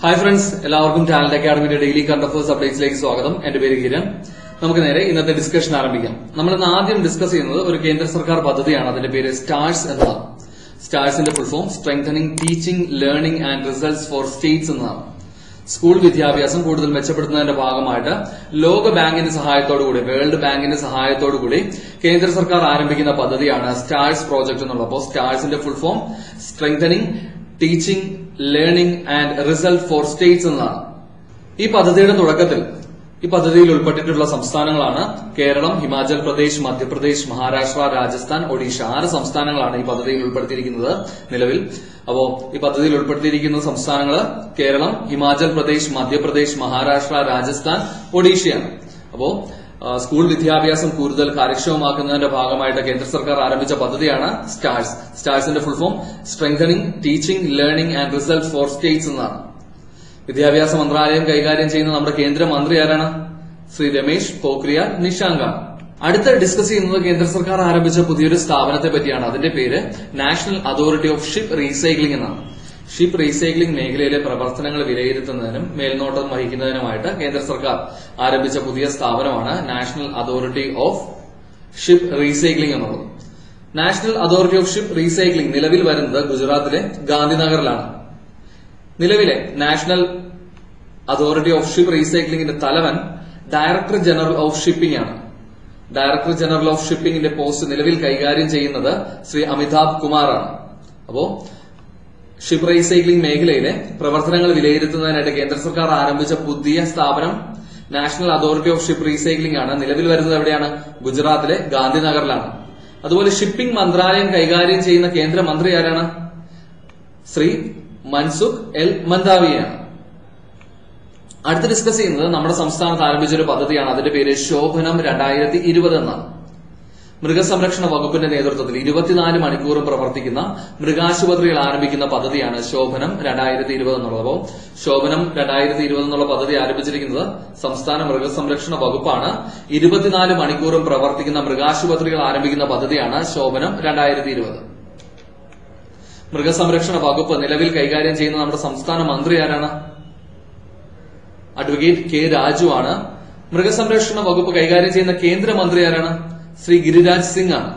hi friends എല്ലാവർക്കും talent അക്കാഡമിയുടെ daily current affairs അപ്ഡേറ്റ്സിലേക്ക് സ്വാഗതം എന്റെ പേര് കിരൺ നമുക്ക് നേരെ ഇന്നത്തെ ഡിസ്കഷൻ ആരംഭിക്കാം നമ്മൾ ഇന്ന് ആദ്യം ഡിസ്കസ് ചെയ്യുന്നത് ഒരു കേന്ദ്ര സർക്കാർ പദ്ധതിയാണ് അതിന്റെ പേര് സ്റ്റാർസ് എന്നതാണ് സ്റ്റാർസിന്റെ full form strengthening teaching learning and results for states എന്നതാണ് സ്കൂൾ വിദ്യാഭ്യാസം കൂടുതൽ മെച്ചപ്പെടുത്തുന്നതിന്റെ ഭാഗമായിട്ട് ലോക ബാങ്കിന്റെ സഹായത്തോടുകൂടി വേൾഡ് ബാങ്കിന്റെ സഹായത്തോടുകൂടി കേന്ദ്ര സർക്കാർ ആരംഭിക്കുന്ന പദ്ധതിയാണ് സ്റ്റാർസ് പ്രോജക്ട് എന്നുള്ളത് അപ്പോൾ സ്റ്റാർസിന്റെ full form strengthening teaching learning and result for states എന്നതാണ് ഈ പദ്ധതിയുടെ തുടക്കത്തിൽ ഈ പദ്ധതിയിൽ ഉൾപ്പെട്ടിട്ടുള്ള സംസ്ഥാനങ്ങളാണ് കേരളം ഹിമാചൽ പ്രദേശ് മധ്യപ്രദേശ് മഹാരാഷ്ട്ര രാജസ്ഥാൻ ഒഡീഷ ആറ് സംസ്ഥാനങ്ങളാണ് ഈ പദ്ധതിയിൽ ഉൾപ്പെടുത്തിയിരിക്കുന്നത് നിലവിൽ അപ്പോ ഈ പദ്ധതിയിൽ ഉൾപ്പെടുത്തിയിരിക്കുന്ന സംസ്ഥാനങ്ങൾ കേരളം ഹിമാചൽ പ്രദേശ് മധ്യപ്രദേശ് മഹാരാഷ്ട്ര രാജസ്ഥാൻ ഒഡീഷയാണ് അപ്പോ ആ, സ്കൂൾ വിദ്യാഭ്യാസം കൂടുതൽ കാര്യക്ഷമമാക്കുന്നതിന്റെ ഭാഗമായിട്ട് കേന്ദ്ര സർക്കാർ ആരംഭിച്ച പദ്ധതിയാണ് സ്റ്റാർസ് സ്റ്റാർസിന്റെ full form strengthening teaching learning and result for states എന്നാണ് വിദ്യാഭ്യാസ മന്ത്രാലയം കൈകാര്യം ചെയ്യുന്ന നമ്മുടെ കേന്ദ്രമന്ത്രി ആരാണ് ശ്രീ രമേശ് പോഖ്രിയാൽ നിഷാങ്കാണ് അടുത്ത ഡിസ്കസ് ചെയ്യുന്നത് കേന്ദ്ര സർക്കാർ ആരംഭിച്ച പുതിയൊരു സ്ഥാപനത്തെ പറ്റിയാണ് അതിന്റെ പേര് national authority of ship recycling എന്നാണ് ഷിപ്പ് റീസൈക്ലിംഗ് മേഖലയിലെ പ്രവർത്തനങ്ങൾ വിലയിരുത്തുന്നതിനും മേൽനോട്ടം വഹിക്കുന്നതിനുമായിട്ട് കേന്ദ്ര സർക്കാർ ആരംഭിച്ച പുതിയ സ്ഥാപനമാണ് national authority of ship recycling എന്നുള്ളത് national authority of ship recycling നിലവിൽ വരുന്നത് ഗുജറാത്തിലെ ഗാന്ധിനഗറിലാണ് നിലവിലെ നാഷണൽ അതോറിറ്റി ഓഫ് ഷിപ്പ് റീസൈക്ലിംഗിന്റെ തലവൻ ഡയറക്ടർ ജനറൽ ഓഫ് ഷിപ്പിംഗ് ആണ് ഡയറക്ടർ ജനറൽ ഓഫ് ഷിപ്പിംഗിന്റെ പോസ്റ്റ് നിലവിൽ കൈകാര്യം ചെയ്യുന്നത് ശ്രീ അമിതാഭ് കുമാറാണ് അപ്പോ ഷിപ്പ് റീസൈക്ലിംഗ് മേഖലയിലെ പ്രവർത്തനങ്ങൾ വിലയിരുത്തുന്നതിനായിട്ട് കേന്ദ്ര സർക്കാർ ആരംഭിച്ച പുതിയ സ്ഥാപനം national authority of ship recycling ആണ് നിലവിൽ വരുന്നത് എവിടെയാണ് ഗുജറാത്തിലെ ഗാന്ധിനഗറിലാണ് അതുപോലെ ഷിപ്പിംഗ് മന്ത്രാലയം കൈകാര്യം ചെയ്യുന്ന കേന്ദ്രമന്ത്രി ആരാണ് ശ്രീ മൻസുഖ് എൽ മന്ദാവിയാണ് അടുത്ത് ഡിസ്കസ് ചെയ്യുന്നത് നമ്മുടെ സംസ്ഥാനത്ത് ആരംഭിച്ച ഒരു പദ്ധതിയാണ് അതിന്റെ പേര് ശോഭനം രണ്ടായിരത്തി ഇരുപത് എന്നാണ് മൃഗസംരക്ഷണ വകുപ്പിന്റെ നേതൃത്വത്തിൽ ഇരുപത്തിനാല് മണിക്കൂറും പ്രവർത്തിക്കുന്ന മൃഗാശുപത്രികൾ ആരംഭിക്കുന്ന പദ്ധതിയാണ് ശോഭനം രണ്ടായിരത്തി ഇരുപത് എന്നുള്ളത് അപ്പോൾ ശോഭനം രണ്ടായിരത്തി ഇരുപത് എന്നുള്ള പദ്ധതി ആരംഭിച്ചിരിക്കുന്നത് സംസ്ഥാന മൃഗസംരക്ഷണ വകുപ്പാണ് ഇരുപത്തിനാല് മണിക്കൂറും പ്രവർത്തിക്കുന്ന മൃഗാശുപത്രികൾ ആരംഭിക്കുന്ന പദ്ധതിയാണ് ശോഭനം രണ്ടായിരത്തി ഇരുപത് മൃഗസംരക്ഷണ വകുപ്പ് നിലവിൽ കൈകാര്യം ചെയ്യുന്ന നമ്മുടെ സംസ്ഥാന മന്ത്രി ആരാണ് അഡ്വക്കേറ്റ് കെ രാജു ആണ് മൃഗസംരക്ഷണ വകുപ്പ് കൈകാര്യം ചെയ്യുന്ന കേന്ദ്രമന്ത്രി ആരാണ് ശ്രീ ഗിരിരാജ് സിംഗ് ആണ്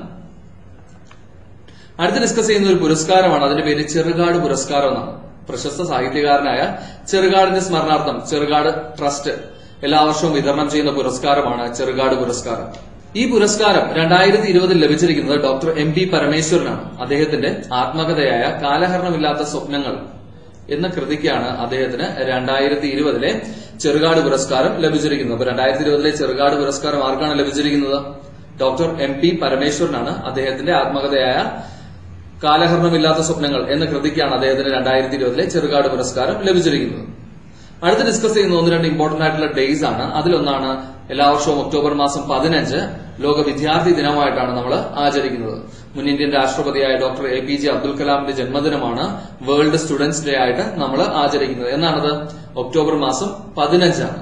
അടുത്ത് ഡിസ്കസ് ചെയ്യുന്ന ഒരു പുരസ്കാരമാണ് അതിന്റെ പേര് ചെറുകാട് പുരസ്കാരം എന്നാണ് പ്രശസ്ത സാഹിത്യകാരനായ ചെറുകാടിന്റെ സ്മരണാർത്ഥം ചെറുകാട് ട്രസ്റ്റ് എല്ലാ വർഷവും വിതരണം ചെയ്യുന്ന പുരസ്കാരമാണ് ചെറുകാട് പുരസ്കാരം ഈ പുരസ്കാരം രണ്ടായിരത്തി ഇരുപതിൽ ലഭിച്ചിരിക്കുന്നത് ഡോക്ടർ എം പി പരമേശ്വരനാണ് അദ്ദേഹത്തിന്റെ ആത്മകഥയായ കാലഹരണമില്ലാത്ത സ്വപ്നങ്ങൾ എന്ന കൃതിക്കാണ് അദ്ദേഹത്തിന് രണ്ടായിരത്തി ഇരുപതിലെ ചെറുകാട് പുരസ്കാരം ലഭിച്ചിരിക്കുന്നത് അപ്പൊ രണ്ടായിരത്തി ഇരുപതിലെ ചെറുകാട് പുരസ്കാരം ആർക്കാണ് ലഭിച്ചിരിക്കുന്നത് ഡോക്ടർ എം പി പരമേശ്വരനാണ് അദ്ദേഹത്തിന്റെ ആത്മകഥയായ കാലഹരണമില്ലാത്ത സ്വപ്നങ്ങൾ എന്ന കൃതിക്കാണ് അദ്ദേഹത്തിന് രണ്ടായിരത്തി ഇരുപതിലെ ചെറുകാട് പുരസ്കാരം ലഭിച്ചിരിക്കുന്നത് അടുത്ത് ഡിസ്കസ് ചെയ്യുന്ന ഒന്ന് രണ്ട് ഇമ്പോർട്ടന്റ് ആയിട്ടുള്ള ഡേയ്സ് ആണ് അതിലൊന്നാണ് എല്ലാ വർഷവും ഒക്ടോബർ മാസം പതിനഞ്ച് ലോക വിദ്യാർത്ഥി ദിനമായിട്ടാണ് നമ്മൾ ആചരിക്കുന്നത് മുൻ ഇന്ത്യൻ രാഷ്ട്രപതിയായ doctor A P J Abdul കലാമിന്റെ ജന്മദിനമാണ് വേൾഡ് സ്റ്റുഡൻസ് ഡേ ആയിട്ട് നമ്മൾ ആചരിക്കുന്നത് എന്നാണത് ഒക്ടോബർ മാസം പതിനഞ്ചാണ്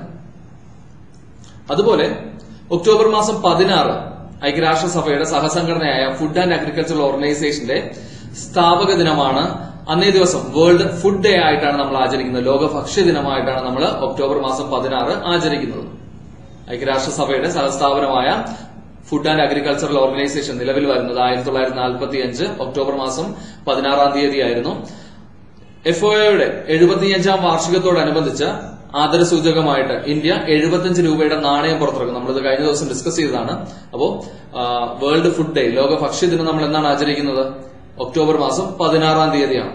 അതുപോലെ ഒക്ടോബർ മാസം പതിനാറ് ഐക്യരാഷ്ട്രസഭയുടെ സഹസംഘടനയായ ഫുഡ് ആൻഡ് അഗ്രികൾച്ചറൽ ഓർഗനൈസേഷന്റെ സ്ഥാപക ദിനമാണ് അന്നേ ദിവസം വേൾഡ് ഫുഡ് ഡേ ആയിട്ടാണ് നമ്മൾ ആചരിക്കുന്നത് ലോക ഭക്ഷ്യ ദിനമായിട്ടാണ് നമ്മൾ ഒക്ടോബർ മാസം പതിനാറ് ആചരിക്കുന്നത് ഐക്യരാഷ്ട്രസഭയുടെ സഹസ്ഥാപനമായ ഫുഡ് ആൻഡ് അഗ്രികൾച്ചറൽ ഓർഗനൈസേഷൻ നിലവിൽ വരുന്നത് ആയിരത്തി തൊള്ളായിരത്തി നാൽപ്പത്തി അഞ്ച് ഒക്ടോബർ മാസം പതിനാറാം തീയതിയായിരുന്നു എഫ് ഒയുടെ എഴുപത്തിയഞ്ചാം വാർഷികത്തോടനുബന്ധിച്ച് ആദരസൂചകമായിട്ട് ഇന്ത്യ എഴുപത്തിയഞ്ച് രൂപയുടെ നാണയം പുറത്തിറക്കും നമ്മളിത് കഴിഞ്ഞ ദിവസം ഡിസ്കസ് ചെയ്തതാണ് അപ്പോ വേൾഡ് ഫുഡ് ഡേ ലോക ഭക്ഷ്യ ദിനം നമ്മൾ എന്നാണ് ആചരിക്കുന്നത് ഒക്ടോബർ മാസം പതിനാറാം തീയതിയാണ്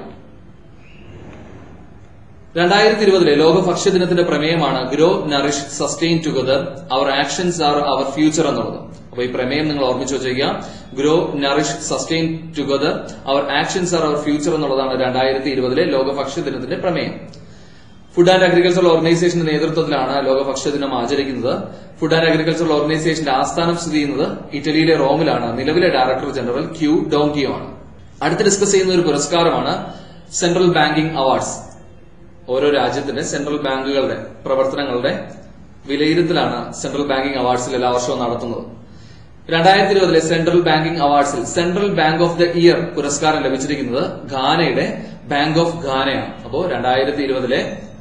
രണ്ടായിരത്തി ഇരുപതിലെ ലോക ഭക്ഷ്യ ദിനത്തിന്റെ പ്രമേയമാണ് grow nourish sustain together our actions are our future എന്നുള്ളത് അപ്പൊ ഈ പ്രമേയം നിങ്ങൾ ഓർമ്മിച്ചു വെച്ചേക്കുക grow nourish sustain together our actions are our future എന്നുള്ളതാണ് രണ്ടായിരത്തി ഇരുപതിലെ ലോക ഭക്ഷ്യ ദിനത്തിന്റെ പ്രമേയം ഫുഡ് ആൻഡ് അഗ്രികൾച്ചറൽ ഓർഗനൈസേഷന്റെ നേതൃത്വത്തിലാണ് ലോക ഭക്ഷ്യ ദിനം ആചരിക്കുന്നത് ഫുഡ് ആൻഡ് അഗ്രികൾച്ചറൽ ഓർഗനൈസേഷന്റെ ആസ്ഥാനം സ്ഥിതി ചെയ്യുന്നത് ഇറ്റലിയിലെ റോമിലാണ് നിലവിലെ ഡയറക്ടർ ജനറൽ ക്യൂ ഡോങ്കിയോ ആണ് അടുത്ത് ഡിസ്കസ് ചെയ്യുന്ന ഒരു പുരസ്കാരമാണ് സെൻട്രൽ ബാങ്കിംഗ് അവാർഡ്സ് ഓരോ രാജ്യത്തിന്റെ സെൻട്രൽ ബാങ്കുകളുടെ പ്രവർത്തനങ്ങളുടെ വിലയിരുത്തലാണ് സെൻട്രൽ ബാങ്കിംഗ് അവാർഡ്സിൽ എല്ലാ വർഷവും നടത്തുന്നത് രണ്ടായിരത്തി ഇരുപതിലെ സെൻട്രൽ ബാങ്കിംഗ് അവാർഡ്സിൽ central bank of the year പുരസ്കാരം ലഭിച്ചിരിക്കുന്നത് ഘാനയുടെ ബാങ്ക് ഓഫ് ഘാനയാണ് അപ്പോ രണ്ടായിരത്തി ഇരുപതിലെ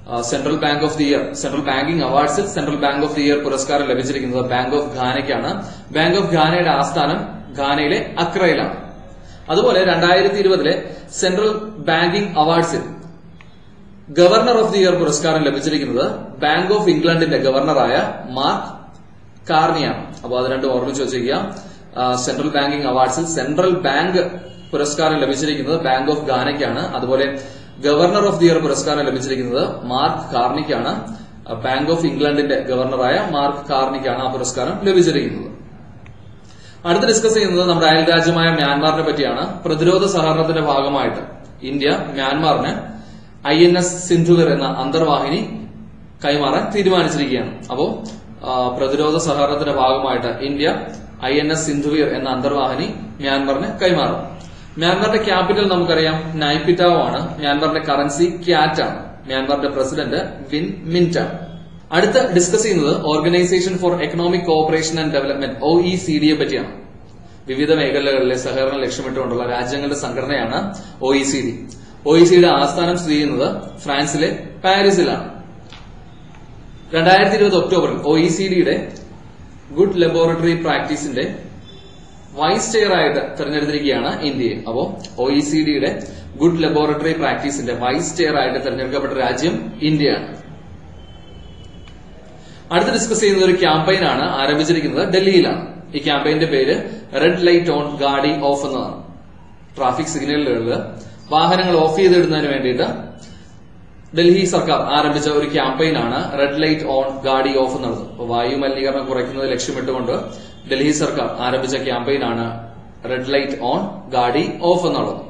central bank of the year central banking അവാർഡ്സിൽ central bank of the year പുരസ്കാരം ലഭിച്ചിരിക്കുന്നത് ബാങ്ക് ഓഫ് ഘാനയ്ക്കാണ് ബാങ്ക് ഓഫ് ഘാനയുടെ ആസ്ഥാനം ഘാനയിലെ അക്രയിലാണ് അതുപോലെ രണ്ടായിരത്തി ഇരുപതിലെ സെൻട്രൽ ബാങ്കിംഗ് അവാർഡ്സിൽ ഗവർണർ ഓഫ് ദി ഇയർ പുരസ്കാരം ലഭിച്ചിരിക്കുന്നത് ബാങ്ക് ഓഫ് ഇംഗ്ലണ്ടിന്റെ ഗവർണറായ മാർക്ക് കാർണിയാണ് അപ്പോൾ അത് രണ്ടും ഓർമ്മിച്ച് വെച്ചിരിക്കുക സെൻട്രൽ ബാങ്കിംഗ് അവാർഡ്സിൽ സെൻട്രൽ ബാങ്ക് പുരസ്കാരം ലഭിച്ചിരിക്കുന്നത് ബാങ്ക് ഓഫ് ഘാനയ്ക്കാണ് അതുപോലെ ഗവർണർ ഓഫ് ദി ഇയർ പുരസ്കാരം ലഭിച്ചിരിക്കുന്നത് മാർക്ക് കാർണിക്കാണ് ബാങ്ക് ഓഫ് ഇംഗ്ലണ്ടിന്റെ ഗവർണറായ മാർക്ക് കാർണിക്കാണ് ആ പുരസ്കാരം ലഭിച്ചിരിക്കുന്നത് അടുത്ത് ഡിസ്കസ് ചെയ്യുന്നത് നമ്മുടെ അയൽ രാജ്യമായ മ്യാൻമാറിനെ പറ്റിയാണ് പ്രതിരോധ സഹകരണത്തിന്റെ ഭാഗമായിട്ട് ഇന്ത്യ മ്യാൻമാറിന് ഐ എൻ എസ് സിന്ധുവർ എന്ന അന്തർവാഹിനി കൈമാറാൻ തീരുമാനിച്ചിരിക്കുകയാണ് അപ്പോ ആ, പ്രതിരോധ സഹകരണത്തിന്റെ ഭാഗമായിട്ട് India I N S Sindhuvir എന്ന അന്തർവാഹിനി മ്യാൻമറിന് കൈമാറും മ്യാൻമറിന്റെ ക്യാപിറ്റൽ നമുക്കറിയാം നൈപിറ്റാവോ ആണ് മ്യാൻമറിന്റെ കറൻസി ക്യാറ്റ് ആണ് മ്യാൻമറിന്റെ പ്രസിഡന്റ് വിൻ മിന്റ് ആണ് അടുത്ത് ഡിസ്കസ് ചെയ്യുന്നത് organisation for economic cooperation and development O E C ഡിയെ പറ്റിയാണ് വിവിധ മേഖലകളിലെ സഹകരണം ലക്ഷ്യമിട്ടുകൊണ്ടുള്ള രാജ്യങ്ങളുടെ സംഘടനയാണ് O E C D O E സിയുടെ ആസ്ഥാനം സ്ഥിതി ചെയ്യുന്നത് ഫ്രാൻസിലെ പാരീസിലാണ് രണ്ടായിരത്തി ഇരുപത് ഒക്ടോബറിൽ ഒ ഇ സി ഡിയുടെ ഗുഡ് ലബോറട്ടറി പ്രാക്ടീസിന്റെ വൈസ് ചെയർ ആയിട്ട് തെരഞ്ഞെടുത്തിരിക്കുകയാണ് ഇന്ത്യയെ അപ്പോ ഒ ഇ സി ഡിയുടെ ഗുഡ് ലബോറട്ടറി പ്രാക്ടീസിന്റെ വൈസ് ചെയർ ആയിട്ട് തെരഞ്ഞെടുക്കപ്പെട്ട രാജ്യം ഇന്ത്യയാണ് അടുത്ത് ഡിസ്കസ് ചെയ്യുന്നത് ഒരു ക്യാമ്പയിൻ ആണ് ആരംഭിച്ചിരിക്കുന്നത് ഡൽഹിയിലാണ് ഈ ക്യാമ്പയിന്റെ പേര് red light on gaadi off എന്നതാണ് ട്രാഫിക് സിഗ്നലുകളിൽ വാഹനങ്ങൾ ഓഫ് ചെയ്തിടുന്നതിന് വേണ്ടിയിട്ട് ഡൽഹി സർക്കാർ ആരംഭിച്ച ഒരു ക്യാമ്പയിൻ ആണ് red light on gaadi off എന്നുള്ളത് അപ്പോൾ വായു മലിനീകരണം കുറയ്ക്കുന്നത് ലക്ഷ്യമിട്ടുകൊണ്ട് ഡൽഹി സർക്കാർ ആരംഭിച്ച ക്യാമ്പയിൻ ആണ് red light on gaadi off എന്നുള്ളത്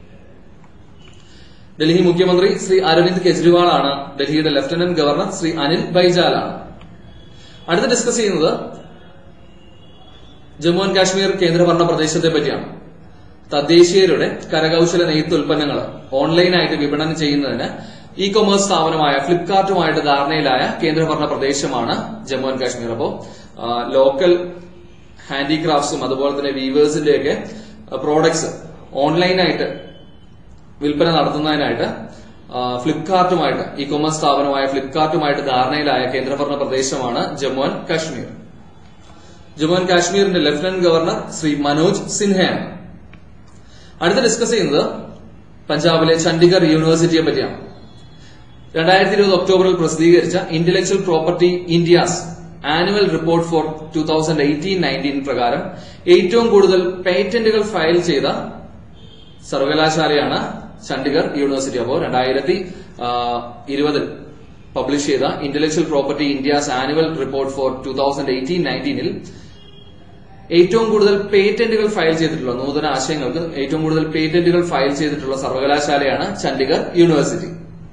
ഡൽഹി മുഖ്യമന്ത്രി ശ്രീ അരവിന്ദ് കെജ്രിവാൾ ആണ് ഡൽഹിയുടെ ലഫ്റ്റനന്റ് ഗവർണർ ശ്രീ അനിൽ ബൈജാലാണ് അടുത്ത് ഡിസ്കസ് ചെയ്യുന്നത് ജമ്മു ആൻഡ് കാശ്മീർ കേന്ദ്രഭരണ പ്രദേശത്തെ പറ്റിയാണ് തദ്ദേശീയരുടെ കരകൌശല നെയ്ത്ത് ഉൽപ്പന്നങ്ങൾ ഓൺലൈനായിട്ട് വിപണനം ചെയ്യുന്നതിന് ഇ കൊമേഴ്സ് സ്ഥാപനമായ ഫ്ലിപ്കാർട്ടുമായിട്ട് ധാരണയിലായ കേന്ദ്രഭരണ പ്രദേശമാണ് ജമ്മു ആൻഡ് കാശ്മീർ അപ്പോ ആ, ലോക്കൽ ഹാൻഡിക്രാഫ്റ്റ്സും അതുപോലെ തന്നെ വീവേഴ്സിന്റെയൊക്കെ പ്രോഡക്ട്സ് ഓൺലൈനായിട്ട് വിൽപ്പന നടത്തുന്നതിനായിട്ട് ആ, ഫ്ലിപ്കാർട്ടുമായിട്ട് ഇ കൊമേഴ്സ് സ്ഥാപനമായ ഫ്ലിപ്കാർട്ടുമായിട്ട് ധാരണയിലായ കേന്ദ്രഭരണ പ്രദേശമാണ് ജമ്മു ആൻഡ് കാശ്മീർ ജമ്മു ആൻഡ് കാശ്മീരിന്റെ ലഫ്റ്റനന്റ് ഗവർണർ ശ്രീ മനോജ് സിൻഹയാണ് അടുത്ത് ഡിസ്കസ് ചെയ്യുന്നത് പഞ്ചാബിലെ ചണ്ഡീഗഡ് യൂണിവേഴ്സിറ്റിയെ പറ്റിയാണ് രണ്ടായിരത്തി ഇരുപത് ഒക്ടോബറിൽ പ്രസിദ്ധീകരിച്ച intellectual property India's annual report for two thousand eighteen nineteen പ്രകാരം ഏറ്റവും കൂടുതൽ പേറ്റന്റുകൾ ഫയൽ ചെയ്ത സർവകലാശാലയാണ് ചണ്ഡീഗഡ് യൂണിവേഴ്സിറ്റി അപ്പോൾ രണ്ടായിരത്തി ഇരുപതിൽ പബ്ലിഷ് ചെയ്ത intellectual property India's annual report for two thousand eighteen നയൻറ്റീനിൽ ഏറ്റവും കൂടുതൽ പേറ്റന്റുകൾ ഫയൽ ചെയ്തിട്ടുള്ള നൂതന ആശയങ്ങൾക്ക് ഏറ്റവും കൂടുതൽ പേറ്റന്റുകൾ ഫയൽ ചെയ്തിട്ടുള്ള സർവകലാശാലയാണ് ചണ്ഡീഗഡ് യൂണിവേഴ്സിറ്റി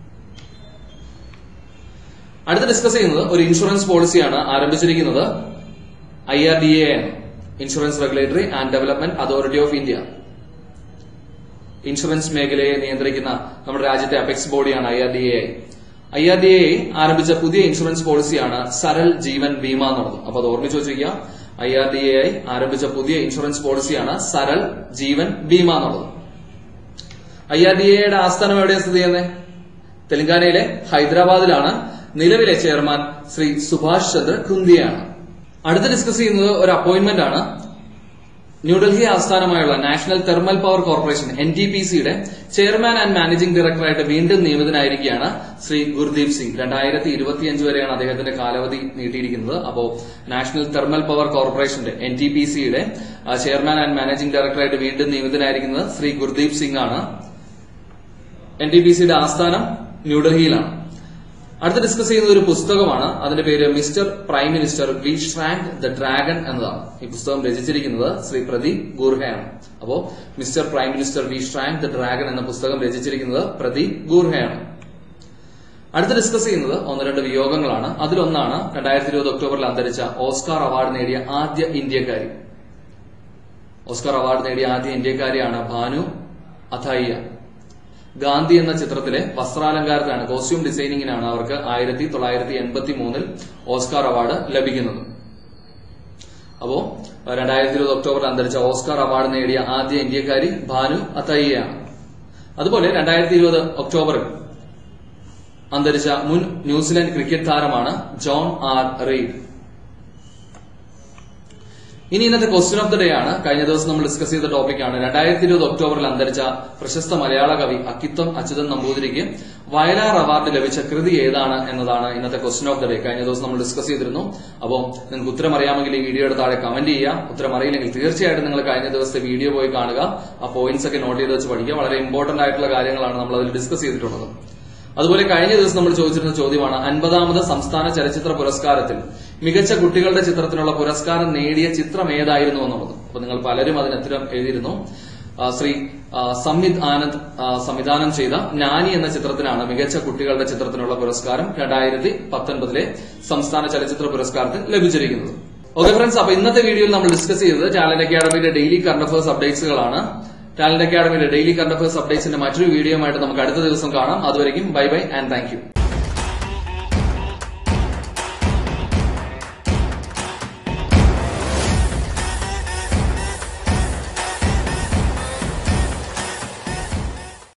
അടുത്ത് ഡിസ്കസ് ചെയ്യുന്നത് ഒരു ഇൻഷുറൻസ് പോളിസിയാണ് ആരംഭിച്ചിരിക്കുന്നത് I R D A insurance regulatory and development authority of India insurance മേഖലയെ നിയന്ത്രിക്കുന്ന നമ്മുടെ രാജ്യത്തെ അപെക്സ് ബോഡിയാണ് I R D A I R D A ആരംഭിച്ച പുതിയ ഇൻഷുറൻസ് പോളിസിയാണ് സരൽ ജീവൻ ബീമ എന്നുള്ളത് അപ്പൊ അത് ഓർമ്മിച്ച് വെച്ചിരിക്കുക ഐ ആർ ഡി എ ആരംഭിച്ച പുതിയ ഇൻഷുറൻസ് പോളിസിയാണ് സരൽ ജീവൻ ബീമ എന്നുള്ളത് ഐ ആർ ഡി എയുടെ ആസ്ഥാനം എവിടെയാണ് സ്ഥിതി ചെയ്യുന്നത് തെലങ്കാനയിലെ ഹൈദരാബാദിലാണ് നിലവിലെ ചെയർമാൻ ശ്രീ സുഭാഷ് ചന്ദ്ര ഖുന്തിയാണ് അടുത്ത് ഡിസ്കസ് ചെയ്യുന്നത് ഒരു അപ്പോയിന്റ്മെന്റ് ആണ് ന്യൂഡൽഹി ആസ്ഥാനമായുള്ള national thermal power corporation N T P സിയുടെ ചെയർമാൻ ആൻഡ് മാനേജിംഗ് ഡയറക്ടറായിട്ട് വീണ്ടും നിയമിതനായിരിക്കുകയാണ് ശ്രീ ഗുർദീപ് സിംഗ് രണ്ടായിരത്തി ഇരുപത്തിയഞ്ച് വരെയാണ് അദ്ദേഹത്തിന്റെ കാലാവധി നീട്ടിയിരിക്കുന്നത് അപ്പോ നാഷണൽ തെർമൽ പവർ കോർപ്പറേഷന്റെ എൻ ടി പി സിയുടെ ചെയർമാൻ ആൻഡ് മാനേജിംഗ് ഡയറക്ടറായിട്ട് വീണ്ടും നിയമിതനായിരിക്കുന്നത് ശ്രീ ഗുർദീപ് സിംഗ് ആണ് എൻ ടി പി സിയുടെ ആസ്ഥാനം ന്യൂഡൽഹിയിലാണ് അടുത്ത് ഡിസ്കസ് ചെയ്യുന്ന ഒരു പുസ്തകമാണ് അതിന്റെ പേര് mister prime minister we shrank the dragon എന്നതാണ് ഈ പുസ്തകം രചിച്ചിരിക്കുന്നത് ശ്രീ പ്രദീപ് ഗൂർഹയാണ് അപ്പോ mister prime minister we shrank the dragon എന്ന പുസ്തകം രചിച്ചിരിക്കുന്നത് പ്രദീപ് ഗൂർഹയാണ് അടുത്ത് ഡിസ്കസ് ചെയ്യുന്നത് ഒന്ന് രണ്ട് വിയോഗങ്ങളാണ് അതിലൊന്നാണ് രണ്ടായിരത്തി ഇരുപത് ഒക്ടോബറിൽ അന്തരിച്ച ഓസ്കാർ അവാർഡ് നേടിയ ആദ്യ ഇന്ത്യക്കാരി ഓസ്കാർ അവാർഡ് നേടിയ ആദ്യ ഇന്ത്യക്കാരിയാണ് ഭാനു അഥായിയ ഗാന്ധി എന്ന ചിത്രത്തിലെ വസ്ത്രാലങ്കാരത്തിനാണ് കോസ്റ്റ്യൂം ഡിസൈനിങ്ങിനാണ് അവർക്ക് ആയിരത്തി തൊള്ളായിരത്തി എൺപത്തി മൂന്നിൽ ഓസ്കാർ അവാർഡ് ലഭിക്കുന്നത് അപ്പോ രണ്ടായിരത്തി ഇരുപത് ഒക്ടോബറിൽ അന്തരിച്ച ഓസ്കാർ അവാർഡ് നേടിയ ആദ്യ ഇന്ത്യക്കാരി ഭാനു അത്തയ്യയാണ് അതുപോലെ രണ്ടായിരത്തി ഇരുപത് ഒക്ടോബറിൽ അന്തരിച്ച മുൻ ന്യൂസിലൻഡ് ക്രിക്കറ്റ് താരമാണ് ജോൺ ആർ റീഡ് ഇനി ഇന്നത്തെ ക്വസ്റ്റ്യൻ ഓഫ് ദ ഡേ ആണ് കഴിഞ്ഞ ദിവസം നമ്മൾ ഡിസ്കസ് ചെയ്ത ടോപ്പിക്കാണ് രണ്ടായിരത്തി ഇരുപത് ഒക്ടോബറിൽ അന്തരിച്ച പ്രശസ്ത മലയാള കവി അക്കിത്തം അച്യുതൻ നമ്പൂതിരിക്ക് വയലാർ അവാർഡ് ലഭിച്ച കൃതി ഏതാണ് എന്നതാണ് ഇന്നത്തെ ക്വസ്റ്റ്യൻ ഓഫ് ദ ഡേ കഴിഞ്ഞ ദിവസം നമ്മൾ ഡിസ്കസ് ചെയ്തിരുന്നു അപ്പോൾ നിങ്ങൾക്ക് ഉത്തരം അറിയാമെങ്കിൽ ഈ വീഡിയോയുടെ താഴെ കമന്റ് ചെയ്യുക ഉത്തരം അറിയില്ലെങ്കിൽ തീർച്ചയായിട്ടും നിങ്ങൾ കഴിഞ്ഞ ദിവസത്തെ വീഡിയോ പോയി കാണുക ആ പോയിന്റ്സ് ഒക്കെ നോട്ട് ചെയ്ത് വെച്ച് പഠിക്കുക വളരെ ഇമ്പോർട്ടന്റ് ആയിട്ടുള്ള കാര്യങ്ങളാണ് നമ്മൾ അതിൽ ഡിസ്കസ് ചെയ്തിട്ടുള്ളത് അതുപോലെ കഴിഞ്ഞ ദിവസം നമ്മൾ ചോദിച്ചിരുന്ന ചോദ്യമാണ് അൻപതാമത് സംസ്ഥാന ചലച്ചിത്ര പുരസ്കാരത്തിൽ മികച്ച കുട്ടികളുടെ ചിത്രത്തിനുള്ള പുരസ്കാരം നേടിയ ചിത്രം ഏതായിരുന്നു എന്നുള്ളത് അപ്പൊ നിങ്ങൾ പലരും അതിന് ഉത്തരം എഴുതിയിരുന്നു ആ, ശ്രീ ആ, സംവിത് ആനന്ദ് ആ, സംവിധാനം ചെയ്ത നാനി എന്ന ചിത്രത്തിനാണ് മികച്ച കുട്ടികളുടെ ചിത്രത്തിനുള്ള പുരസ്കാരം രണ്ടായിരത്തി പത്തൊൻപതിലെ സംസ്ഥാന ചലച്ചിത്ര പുരസ്കാരത്തിൽ ലഭിച്ചിരിക്കുന്നത് ഓക്കെ ഫ്രണ്ട്സ് അപ്പൊ ഇന്നത്തെ വീഡിയോയിൽ നമ്മൾ ഡിസ്കസ് ചെയ്തത് ടാലന്റ് അക്കാഡമിയുടെ ഡെയിലി കറണ്ട് അഫയേഴ്സ് അപ്ഡേറ്റ്സുകളാണ് ടാലന്റ് അക്കാഡമിയുടെ ഡെയിലി കറണ്ട് അഫയേഴ്സ് അപ്ഡേറ്റ്സിന്റെ മറ്റൊരു വീഡിയോയുമായിട്ട് നമുക്ക് അടുത്ത ദിവസം കാണാം അതുവരെയും bye bye and thank U